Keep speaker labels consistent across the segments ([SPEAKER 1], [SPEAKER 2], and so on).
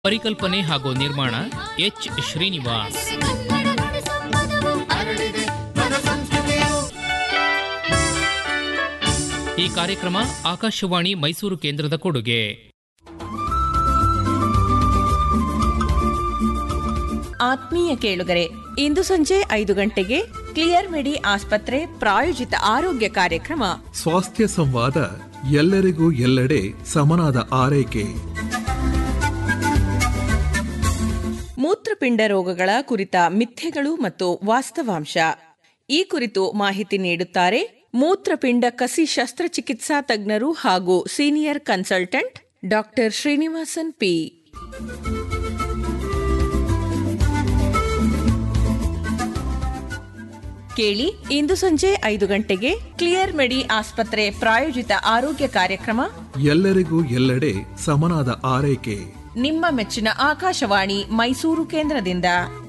[SPEAKER 1] ಪರಿಕಲ್ಪನೆ ಹಾಗೂ ನಿರ್ಮಾಣ ಎಚ್ ಶ್ರೀನಿವಾಸ್
[SPEAKER 2] ಕನ್ನಡ ನುಡಿ ಸಂಪದವು ಹರಡಿದೆ ಪದ ಸಂಸ್ಕೃತಿಯು
[SPEAKER 1] ಈ ಕಾರ್ಯಕ್ರಮ ಆಕಾಶವಾಣಿ ಮೈಸೂರು ಕೇಂದ್ರದ ಕೊಡುಗೆ
[SPEAKER 3] ಆತ್ಮೀಯ ಕೇಳುಗರೆ ಇಂದು ಸಂಜೆ ಐದು ಗಂಟೆಗೆ ಕ್ಲಿಯರ್ ಮೆಡಿ ಆಸ್ಪತ್ರೆ ಪ್ರಾಯೋಜಿತ ಆರೋಗ್ಯ ಕಾರ್ಯಕ್ರಮ
[SPEAKER 4] ಸ್ವಾಸ್ಥ್ಯ ಸಂವಾದ ಎಲ್ಲರಿಗೂ ಎಲ್ಲೆಡೆ ಸಮನಾದ ಆರೈಕೆ
[SPEAKER 3] ಮೂತ್ರಪಿಂಡ ರೋಗಗಳ ಕುರಿತ ಮಿಥ್ಯೆಗಳು ಮತ್ತು ವಾಸ್ತವಾಂಶ ಈ ಕುರಿತು ಮಾಹಿತಿ ನೀಡುತ್ತಾರೆ ಮೂತ್ರಪಿಂಡ ಕಸಿ ಶಸ್ತ್ರಚಿಕಿತ್ಸಾ ತಜ್ಞರು ಹಾಗೂ senior consultant doctor Srinivasan P ಕೇಳಿ ಇಂದು ಸಂಜೆ ಐದು ಗಂಟೆಗೆ ಕ್ಲಿಯರ್ ಮೆಡಿ ಆಸ್ಪತ್ರೆ ಪ್ರಾಯೋಜಿತ ಆರೋಗ್ಯ ಕಾರ್ಯಕ್ರಮ
[SPEAKER 4] ಎಲ್ಲರಿಗೂ ಎಲ್ಲೆಡೆ ಸಮನಾದ ಆರೈಕೆ
[SPEAKER 3] ನಿಮ್ಮ ಮೆಚ್ಚಿನ ಆಕಾಶವಾಣಿ ಮೈಸೂರು ಕೇಂದ್ರದಿಂದ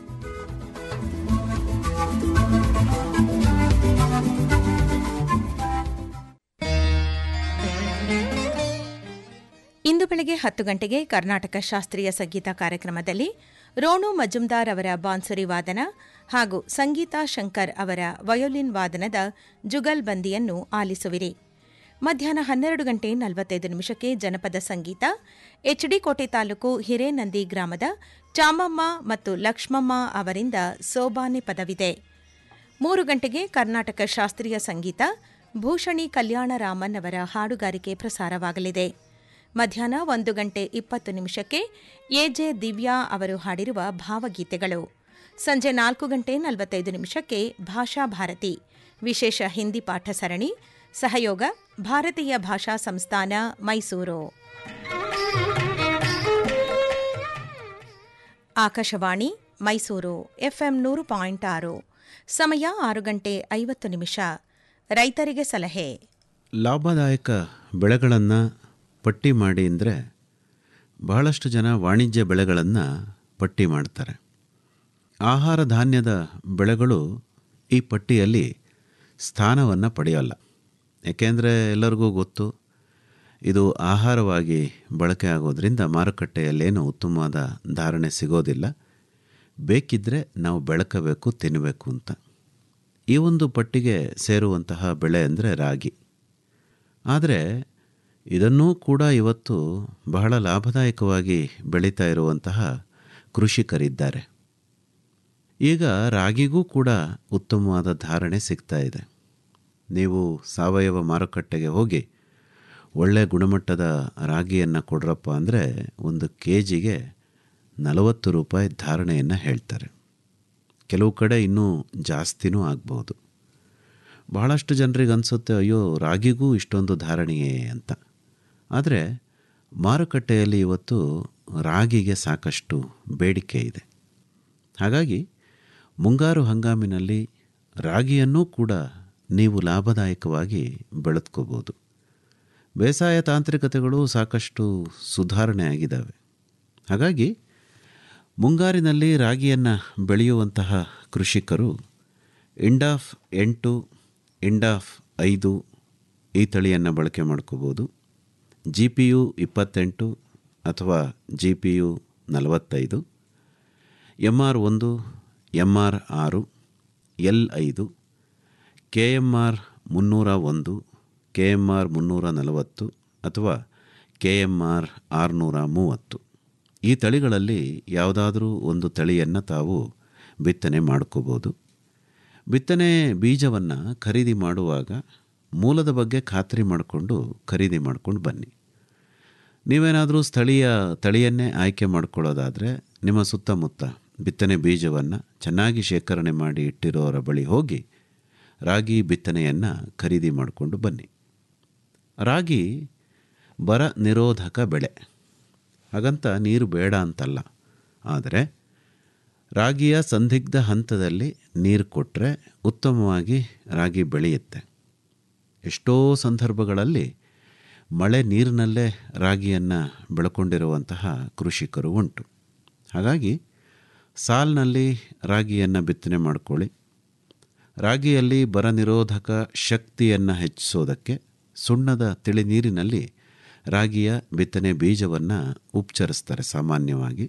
[SPEAKER 5] ಇಂದು ಬೆಳಗ್ಗೆ ಹತ್ತು ಗಂಟೆಗೆ ಕರ್ನಾಟಕ ಶಾಸ್ತ್ರೀಯ ಸಂಗೀತ ಕಾರ್ಯಕ್ರಮದಲ್ಲಿ ರೋಣು ಮಜುಮ್ದಾರ್ ಅವರ ಬಾನ್ಸುರಿ ವಾದನ ಹಾಗೂ ಸಂಗೀತಾ ಶಂಕರ್ ಅವರ ವಯೋಲಿನ್ ವಾದನದ ಜುಗಲ್ಬಂದಿಯನ್ನು ಆಲಿಸುವಿರಿ ಮಧ್ಯಾಹ್ನ ಹನ್ನೆರಡು ಗಂಟೆ ನಲವತ್ತೈದು ನಿಮಿಷಕ್ಕೆ ಜನಪದ ಸಂಗೀತ ಎಚ್ಡಿ ಕೋಟೆ ತಾಲೂಕು ಹಿರೇನಂದಿ ಗ್ರಾಮದ ಚಾಮಮ್ಮ ಮತ್ತು ಲಕ್ಷ್ಮಮ್ಮ ಅವರಿಂದ ಸೋಬಾನೆ ಪದವಿದೆ ಮೂರು ಗಂಟೆಗೆ ಕರ್ನಾಟಕ ಶಾಸ್ತ್ರೀಯ ಸಂಗೀತ ಭೂಷಣಿ ಕಲ್ಯಾಣರಾಮನ್ ಅವರ ಹಾಡುಗಾರಿಕೆ ಪ್ರಸಾರವಾಗಲಿದೆ ಮಧ್ಯಾಹ್ನ ಒಂದು ಗಂಟೆ ಇಪ್ಪತ್ತು ನಿಮಿಷಕ್ಕೆ ಎಜೆ ದಿವ್ಯಾ ಅವರು ಹಾಡಿರುವ ಭಾವಗೀತೆಗಳು ಸಂಜೆ ನಾಲ್ಕು ಗಂಟೆ ನಲವತ್ತೈದು ನಿಮಿಷಕ್ಕೆ ಭಾಷಾ ಭಾರತಿ ವಿಶೇಷ ಹಿಂದಿ ಪಾಠ ಸರಣಿ ಸಹಯೋಗ ಭಾರತೀಯ ಭಾಷಾ ಸಂಸ್ಥಾನ ಮೈಸೂರು ಆಕಾಶವಾಣಿ ಮೈಸೂರು ಎಫ್ಎಂ ನೂರು ಪಾಯಿಂಟ್ ಆರು ಸಮಯ ಆರು ಗಂಟೆ ಐವತ್ತು ನಿಮಿಷ ರೈತರಿಗೆ ಸಲಹೆ
[SPEAKER 6] ಲಾಭದಾಯಕ ಬೆಳೆಗಳನ್ನು ಪಟ್ಟಿ ಮಾಡಿ ಅಂದರೆ ಬಹಳಷ್ಟು ಜನ ವಾಣಿಜ್ಯ ಬೆಳೆಗಳನ್ನು ಪಟ್ಟಿ ಮಾಡ್ತಾರೆ ಆಹಾರ ಧಾನ್ಯದ ಬೆಳೆಗಳು ಈ ಪಟ್ಟಿಯಲ್ಲಿ ಸ್ಥಾನವನ್ನು ಪಡೆಯೋಲ್ಲ ಏಕೆಂದರೆ ಎಲ್ಲರಿಗೂ ಗೊತ್ತು ಇದು ಆಹಾರವಾಗಿ ಬಳಕೆ ಆಗೋದ್ರಿಂದ ಮಾರುಕಟ್ಟೆಯಲ್ಲೇನು ಉತ್ತಮವಾದ ಧಾರಣೆ ಸಿಗೋದಿಲ್ಲ ಬೇಕಿದ್ದರೆ ನಾವು ಬೆಳಕಬೇಕು ತಿನ್ನಬೇಕು ಅಂತ ಈ ಒಂದು ಪಟ್ಟಿಗೆ ಸೇರುವಂತಹ ಬೆಳೆ ಅಂದರೆ ರಾಗಿ ಆದರೆ ಇದನ್ನೂ ಕೂಡ ಇವತ್ತು ಬಹಳ ಲಾಭದಾಯಕವಾಗಿ ಬೆಳೀತಾ ಇರುವಂತಹ ಕೃಷಿಕರಿದ್ದಾರೆ ಈಗ ರಾಗಿಗೂ ಕೂಡ ಉತ್ತಮವಾದ ಧಾರಣೆ ಸಿಗ್ತಾ ಇದೆ ನೀವು ಸಾವಯವ ಮಾರುಕಟ್ಟೆಗೆ ಹೋಗಿ ಒಳ್ಳೆಯ ಗುಣಮಟ್ಟದ ರಾಗಿಯನ್ನು ಕೊಡ್ರಪ್ಪ ಅಂದರೆ ಒಂದು ಕೆ ಜಿಗೆ ನಲವತ್ತು ರೂಪಾಯಿ ಧಾರಣೆಯನ್ನು ಹೇಳ್ತಾರೆ ಕೆಲವು ಕಡೆ ಇನ್ನೂ ಜಾಸ್ತಿನೂ ಆಗ್ಬೋದು ಬಹಳಷ್ಟು ಜನರಿಗೆ ಅನಿಸುತ್ತೆ ಅಯ್ಯೋ ರಾಗಿಗೂ ಇಷ್ಟೊಂದು ಧಾರಣೆಯೇ ಅಂತ ಆದರೆ ಮಾರುಕಟ್ಟೆಯಲ್ಲಿ ಇವತ್ತು ರಾಗಿಗೆ ಸಾಕಷ್ಟು ಬೇಡಿಕೆ ಇದೆ ಹಾಗಾಗಿ ಮುಂಗಾರು ಹಂಗಾಮಿನಲ್ಲಿ ರಾಗಿಯನ್ನೂ ಕೂಡ ನೀವು ಲಾಭದಾಯಕವಾಗಿ ಬೆಳೆದ್ಕೋಬೋದು ಬೇಸಾಯ ತಾಂತ್ರಿಕತೆಗಳು ಸಾಕಷ್ಟು ಸುಧಾರಣೆ ಆಗಿದ್ದಾವೆ ಹಾಗಾಗಿ ಮುಂಗಾರಿನಲ್ಲಿ ರಾಗಿಯನ್ನು ಬೆಳೆಯುವಂತಹ ಕೃಷಿಕರು ಇಂಡಾಫ್ ಎಂಟು ಇಂಡಾಫ್ ಐದು ಈ ತಳಿಯನ್ನು ಬಳಕೆ ಮಾಡ್ಕೋಬೋದು ಜಿ ಪಿ ಯು ಇಪ್ಪತ್ತೆಂಟು ಅಥವಾ ಜಿ ಪಿ ಯು ನಲವತ್ತೈದು ಎಮ್ ಆರ್ ಒಂದು ಎಮ್ ಆರ್ ಆರು ಎಲ್ ಐದು ಕೆ ಎಮ್ ಆರ್ ಮುನ್ನೂರ ಒಂದು ಕೆ ಎಮ್ ಆರ್ ಮುನ್ನೂರ ನಲವತ್ತು ಅಥವಾ ಕೆ ಎಮ್ ಆರ್ ಆರುನೂರ ಮೂವತ್ತು ಈ ತಳಿಗಳಲ್ಲಿ ಯಾವುದಾದ್ರೂ ಒಂದು ತಳಿಯನ್ನು ತಾವು ಬಿತ್ತನೆ ಮಾಡ್ಕೋಬೋದು ಬಿತ್ತನೆ ಬೀಜವನ್ನು ಖರೀದಿ ಮಾಡುವಾಗ ಮೂಲದ ಬಗ್ಗೆ ಖಾತ್ರಿ ಮಾಡಿಕೊಂಡು ಖರೀದಿ ಮಾಡ್ಕೊಂಡು ಬನ್ನಿ ನೀವೇನಾದರೂ ಸ್ಥಳೀಯ ತಳಿಯನ್ನೇ ಆಯ್ಕೆ ಮಾಡ್ಕೊಳ್ಳೋದಾದರೆ ನಿಮ್ಮ ಸುತ್ತಮುತ್ತ ಬಿತ್ತನೆ ಬೀಜವನ್ನು ಚೆನ್ನಾಗಿ ಶೇಖರಣೆ ಮಾಡಿ ಇಟ್ಟಿರೋರ ಬಳಿ ಹೋಗಿ ರಾಗಿ ಬಿತ್ತನೆಯನ್ನು ಖರೀದಿ ಮಾಡಿಕೊಂಡು ಬನ್ನಿ ರಾಗಿ ಬರ ನಿರೋಧಕ ಬೆಳೆ ಹಾಗಂತ ನೀರು ಬೇಡ ಅಂತಲ್ಲ ಆದರೆ ರಾಗಿಯ ಸಂದಿಗ್ಧ ಹಂತದಲ್ಲಿ ನೀರು ಕೊಟ್ಟರೆ ಉತ್ತಮವಾಗಿ ರಾಗಿ ಬೆಳೆಯುತ್ತೆ ಎಷ್ಟೋ ಸಂದರ್ಭಗಳಲ್ಲಿ ಮಳೆ ನೀರಿನಲ್ಲೇ ರಾಗಿಯನ್ನು ಬೆಳ್ಕೊಂಡಿರುವಂತಹ ಕೃಷಿಕರು ಉಂಟು ಹಾಗಾಗಿ ಸಾಲಿನಲ್ಲಿ ರಾಗಿಯನ್ನು ಬಿತ್ತನೆ ಮಾಡ್ಕೊಳ್ಳಿ ರಾಗಿಯಲ್ಲಿ ಬರ ನಿರೋಧಕ ಶಕ್ತಿಯನ್ನು ಹೆಚ್ಚಿಸೋದಕ್ಕೆ ಸುಣ್ಣದ ತಿಳಿ ನೀರಿನಲ್ಲಿ ರಾಗಿಯ ಬಿತ್ತನೆ ಬೀಜವನ್ನು ಉಪಚರಿಸ್ತಾರೆ ಸಾಮಾನ್ಯವಾಗಿ